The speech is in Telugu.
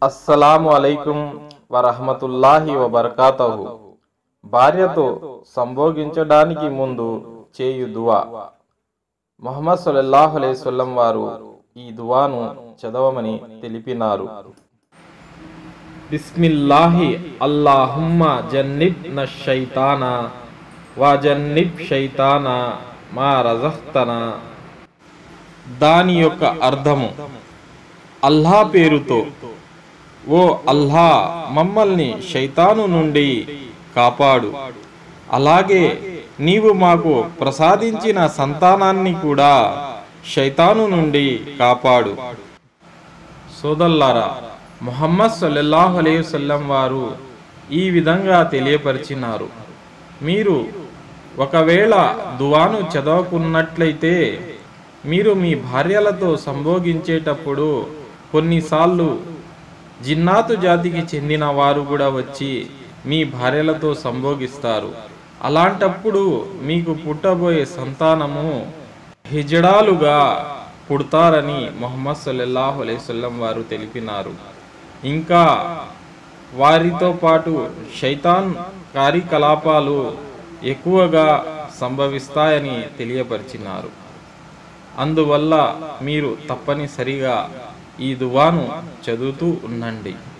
అస్సలాము అలైకుం వరహమతుల్లాహి వబర్కాతహు భార్యతో సంభోగించడానికి ముందు చేయు దువా ముహమ్మద్ సల్లల్లాహు అలైహి వసల్లం వారు ఈ దువాను చదవమని తెలిపినారు బిస్మిల్లాహి అల్లాహుమ్మ జన్నిబ్ న షైతాన వా జన్నిబ్ షైతాన మా రజహ్తన దాని యొక్క అర్థము అల్లా పేరుతో ఓ అల్లా మమ్మల్ని శైతాను నుండి కాపాడు అలాగే నీవు మాకు ప్రసాదించిన సంతానాన్ని కూడా శైతాను నుండి కాపాడు సోదల్లారా ముహమ్మద్ సల్లల్లాహు అలైహి వసల్లం వారు ఈ విధంగా తెలియపరిచినారు మీరు ఒకవేళ దువాను చదవకున్నట్లయితే మీరు మీ భార్యలతో సంభోగించేటప్పుడు కొన్నిసార్లు జిన్నాతు జాతికి చెందిన వారు కూడా వచ్చి మీ భార్యలతో సంభోగిస్తారు అలాంటప్పుడు మీకు పుట్టబోయే సంతానము హిజడాలుగా పుడతారని మొహమ్మద్ సల్లల్లాహు అలైవల్లం వారు తెలిపినారు ఇంకా వారితో పాటు శైతాన్ కార్యకలాపాలు ఎక్కువగా సంభవిస్తాయని తెలియపరిచినారు అందువల్ల మీరు తప్పనిసరిగా ఈ దువాను చదువుతూ ఉండండి